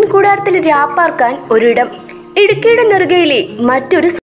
കൂടാരത്തിൽ രാപ്പാർക്കാൻ ഒരിടം ഇടുക്കിയുടെ നെറുകയിലെ മറ്റൊരു സ-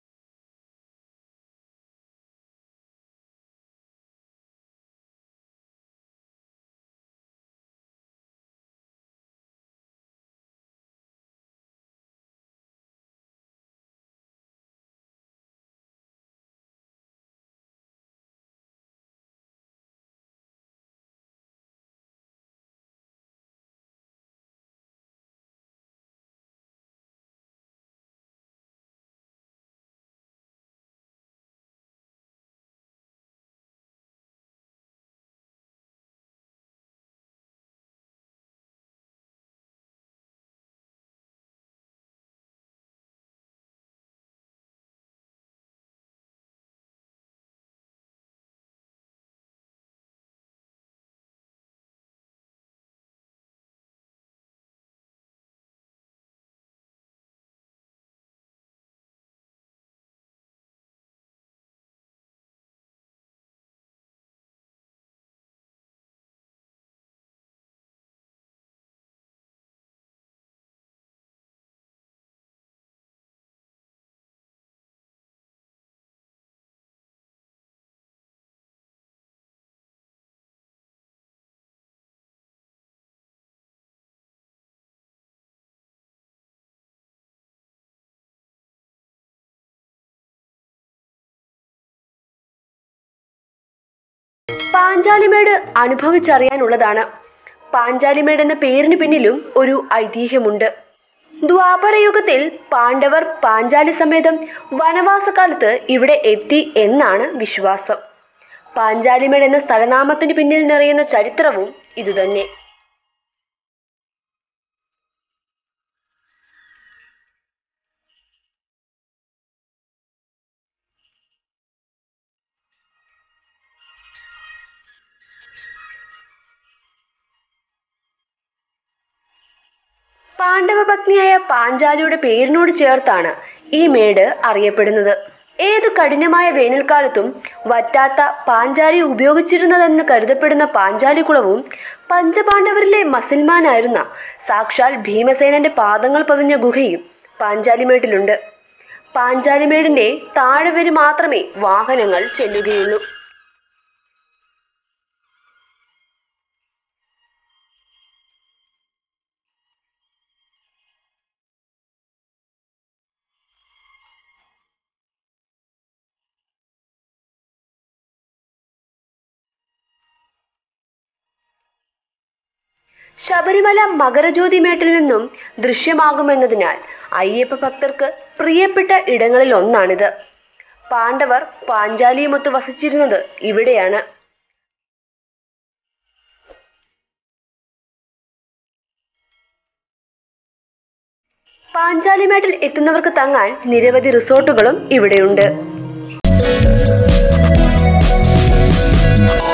പാഞ്ചാലിമേട് അനുഭവിച്ചറിയാനുള്ളതാണ് പാഞ്ചാലിമേട് എന്ന പേരിന് പിന്നിലും ഒരു ഐതിഹ്യമുണ്ട് ദ്വാപരയുഗത്തിൽ പാണ്ഡവർ പാഞ്ചാലി സമേതം വനവാസകാലത്ത് ഇവിടെ എത്തി എന്നാണ് വിശ്വാസം പാഞ്ചാലിമേട് എന്ന സ്ഥലനാമത്തിന് പിന്നിൽ നിറയുന്ന ചരിത്രവും ഇതുതന്നെ പാണ്ഡവ പത്നിയായ പാഞ്ചാലിയുടെ പേരിനോട് ചേർത്താണ് ഈ മേട് അറിയപ്പെടുന്നത് ഏതു കഠിനമായ വേനൽക്കാലത്തും വറ്റാത്ത പാഞ്ചാലി ഉപയോഗിച്ചിരുന്നതെന്ന് കരുതപ്പെടുന്ന പാഞ്ചാലിക്കുളവും പഞ്ചപാണ്ഡവരിലെ മസിൽമാനായിരുന്ന സാക്ഷാൽ ഭീമസേനന്റെ പാദങ്ങൾ പതിഞ്ഞ ഗുഹയും പാഞ്ചാലിമേട്ടിലുണ്ട് പാഞ്ചാലിമേടിന്റെ താഴെ വരെ മാത്രമേ വാഹനങ്ങൾ ചെല്ലുകയുള്ളൂ ശബരിമല മകരജ്യോതി മേട്ടിൽ നിന്നും ദൃശ്യമാകുമെന്നതിനാൽ അയ്യപ്പ ഭക്തർക്ക് പ്രിയപ്പെട്ട ഇടങ്ങളിൽ ഒന്നാണിത് പാണ്ഡവർ പാഞ്ചാലിയുമൊത്ത് വസിച്ചിരുന്നത് ഇവിടെയാണ് പാഞ്ചാലിമേട്ടിൽ എത്തുന്നവർക്ക് തങ്ങാൻ നിരവധി റിസോർട്ടുകളും ഇവിടെയുണ്ട്